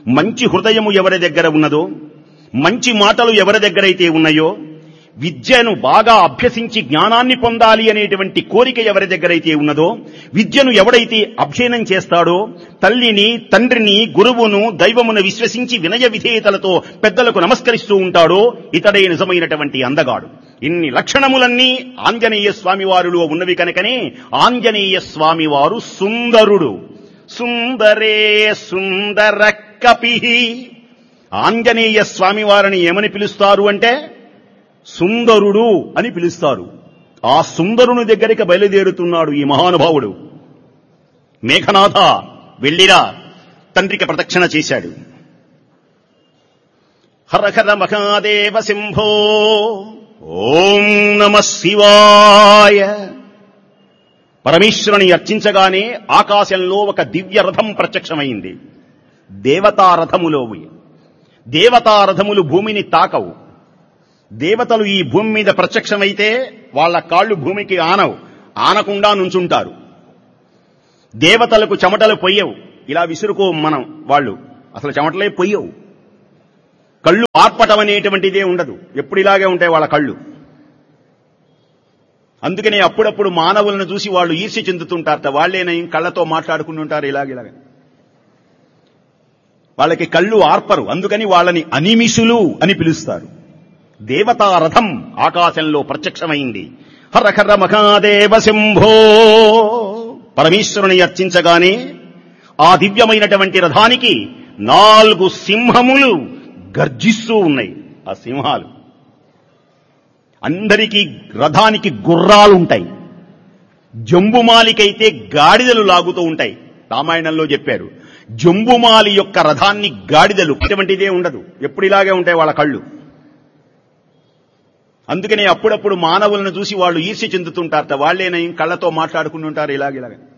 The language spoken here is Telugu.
మంచి హృదయము ఎవరి దగ్గర ఉన్నదో మంచి మాటలు ఎవరి దగ్గరైతే ఉన్నాయో విద్యను బాగా అభ్యసించి జ్ఞానాన్ని పొందాలి అనేటువంటి కోరిక ఎవరి దగ్గరైతే ఉన్నదో విద్యను ఎవడైతే అధ్యయనం చేస్తాడో తల్లిని తండ్రిని గురువును దైవమును విశ్వసించి వినయ విధేయతలతో పెద్దలకు నమస్కరిస్తూ ఉంటాడో ఇతడే నిజమైనటువంటి అందగాడు ఇన్ని లక్షణములన్నీ ఆంజనేయ స్వామి వారిలో ఉన్నవి కనుకనే ఆంజనేయ స్వామి వారు సుందరుడు సుందరే సుందర కపిహి ఆంజనేయ స్వామి వారిని ఏమని పిలుస్తారు అంటే సుందరుడు అని పిలుస్తారు ఆ సుందరుని దగ్గరికి బయలుదేరుతున్నాడు ఈ మహానుభావుడు మేఘనాథ వెళ్ళిరా తండ్రికి ప్రదక్షిణ చేశాడు హర హర మహాదేవ సింహో ఓం నమ శివాయ పరమేశ్వరుని అర్చించగానే ఆకాశంలో ఒక దివ్య రథం ప్రత్యక్షమైంది దేవతా రథములోవి దేవతా రథములు భూమిని తాకవు దేవతలు ఈ భూమి మీద ప్రత్యక్షమైతే వాళ్ళ కాళ్ళు భూమికి ఆనవు ఆనకుండా నుంచుంటారు దేవతలకు చెమటలు పొయ్యవు ఇలా విసురుకో మనం వాళ్ళు అసలు చెమటలే పొయ్యవు కళ్ళు ఆర్పటం అనేటువంటిదే ఉండదు ఎప్పుడు ఇలాగే ఉంటాయి వాళ్ళ కళ్ళు అందుకనే అప్పుడప్పుడు మానవులను చూసి వాళ్ళు ఈర్ష్య చెందుతుంటారట వాళ్ళేనా కళ్ళతో మాట్లాడుకుంటుంటారు ఇలాగిలాగ వాళ్ళకి కళ్ళు ఆర్పరు అందుకని వాళ్ళని అనిమిషులు అని పిలుస్తారు దేవతా రథం ఆకాశంలో ప్రత్యక్షమైంది హర హర మహాదేవ శంభో పరమేశ్వరుని అర్చించగానే ఆ దివ్యమైనటువంటి రథానికి నాలుగు సింహములు గర్జిస్తూ ఉన్నాయి ఆ సింహాలు అందరికీ రథానికి గుర్రాలుంటాయి జంబుమాలికైతే గాడిదలు లాగుతూ ఉంటాయి రామాయణంలో చెప్పారు జంబుమాలి యొక్క రథాన్ని గాడిదలు ఇటువంటిదే ఉండదు ఎప్పుడు ఇలాగే ఉంటాయి వాళ్ళ కళ్ళు అందుకనే అప్పుడప్పుడు మానవులను చూసి వాళ్ళు ఈర్ష్య చెందుతుంటారట వాళ్ళేనా కళ్ళతో మాట్లాడుకుంటుంటారు ఇలాగిలాగ